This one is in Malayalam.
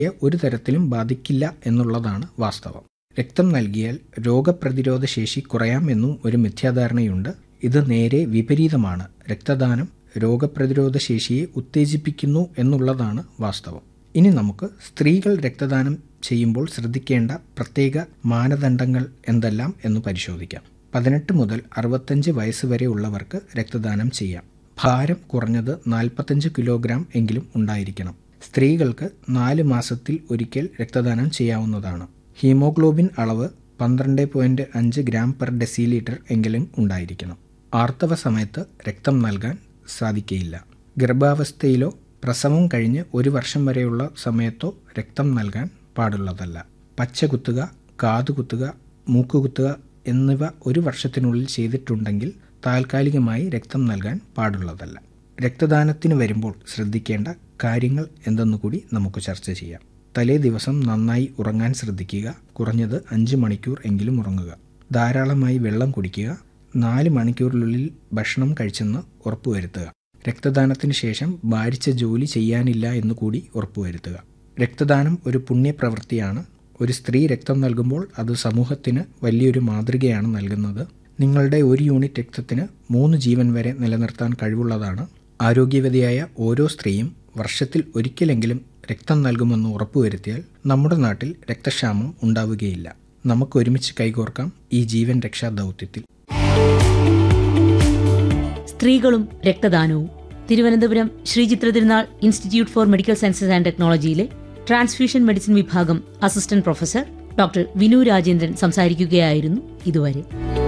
ഒരു തരത്തിലും ബാധിക്കില്ല എന്നുള്ളതാണ് വാസ്തവം രക്തം നൽകിയാൽ രോഗപ്രതിരോധ ശേഷി കുറയാമെന്നും ഒരു മിഥ്യാധാരണയുണ്ട് ഇത് നേരെ വിപരീതമാണ് രക്തദാനം രോഗപ്രതിരോധ ശേഷിയെ ഉത്തേജിപ്പിക്കുന്നു എന്നുള്ളതാണ് വാസ്തവം ഇനി നമുക്ക് സ്ത്രീകൾ രക്തദാനം ചെയ്യുമ്പോൾ ശ്രദ്ധിക്കേണ്ട പ്രത്യേക മാനദണ്ഡങ്ങൾ എന്തെല്ലാം എന്ന് പരിശോധിക്കാം പതിനെട്ട് മുതൽ അറുപത്തഞ്ച് വയസ്സ് വരെ ഉള്ളവർക്ക് രക്തദാനം ചെയ്യാം ഭാരം കുറഞ്ഞത് നാൽപ്പത്തഞ്ച് കിലോഗ്രാം എങ്കിലും ഉണ്ടായിരിക്കണം സ്ത്രീകൾക്ക് നാല് മാസത്തിൽ ഒരിക്കൽ രക്തദാനം ചെയ്യാവുന്നതാണ് ഹീമോഗ്ലോബിൻ അളവ് പന്ത്രണ്ട് പോയിന്റ് അഞ്ച് ഗ്രാം പെർ ഡെസിലിറ്റർ എങ്കിലും ഉണ്ടായിരിക്കണം ആർത്തവ സമയത്ത് രക്തം നൽകാൻ സാധിക്കയില്ല ഗർഭാവസ്ഥയിലോ പ്രസവം കഴിഞ്ഞ് ഒരു വർഷം വരെയുള്ള സമയത്തോ രക്തം നൽകാൻ പാടുള്ളതല്ല പച്ച കുത്തുക കാതു കുത്തുക മൂക്ക് കുത്തുക എന്നിവ ഒരു വർഷത്തിനുള്ളിൽ ചെയ്തിട്ടുണ്ടെങ്കിൽ താൽക്കാലികമായി രക്തം നൽകാൻ പാടുള്ളതല്ല രക്തദാനത്തിന് വരുമ്പോൾ ശ്രദ്ധിക്കേണ്ട കാര്യങ്ങൾ എന്തെന്നുകൂടി നമുക്ക് ചർച്ച ചെയ്യാം തലേ ദിവസം നന്നായി ഉറങ്ങാൻ ശ്രദ്ധിക്കുക കുറഞ്ഞത് അഞ്ച് മണിക്കൂർ എങ്കിലും ഉറങ്ങുക ധാരാളമായി വെള്ളം കുടിക്കുക നാല് മണിക്കൂറിനുള്ളിൽ ഭക്ഷണം കഴിച്ചെന്ന് ഉറപ്പുവരുത്തുക രക്തദാനത്തിന് ശേഷം ഭാരിച്ച ജോലി ചെയ്യാനില്ല എന്ന് കൂടി ഉറപ്പുവരുത്തുക രക്തദാനം ഒരു പുണ്യപ്രവൃത്തിയാണ് ഒരു സ്ത്രീ രക്തം നൽകുമ്പോൾ അത് സമൂഹത്തിന് വലിയൊരു മാതൃകയാണ് നൽകുന്നത് നിങ്ങളുടെ ഒരു യൂണിറ്റ് രക്തത്തിന് മൂന്ന് ജീവൻ വരെ നിലനിർത്താൻ കഴിവുള്ളതാണ് ആരോഗ്യവതിയായ ഓരോ സ്ത്രീയും വർഷത്തിൽ ഒരിക്കലെങ്കിലും രക്തം നൽകുമെന്ന് ഉറപ്പുവരുത്തിയാൽ നമ്മുടെ നാട്ടിൽ രക്തക്ഷാമം ഉണ്ടാവുകയില്ല നമുക്ക് ഒരുമിച്ച് കൈകോർക്കാം ഈ ജീവൻ രക്ഷാ ദൗത്യത്തിൽ സ്ത്രീകളും രക്തദാനവും തിരുവനന്തപുരം ശ്രീചിത്ര തിരുനാൾ institute four medical sciences and ടെക്നോളജിയിലെ transfusion medicine വിഭാഗം assistant professor doctor Vinu Rajendran സംസാരിക്കുകയായിരുന്നു ഇതുവരെ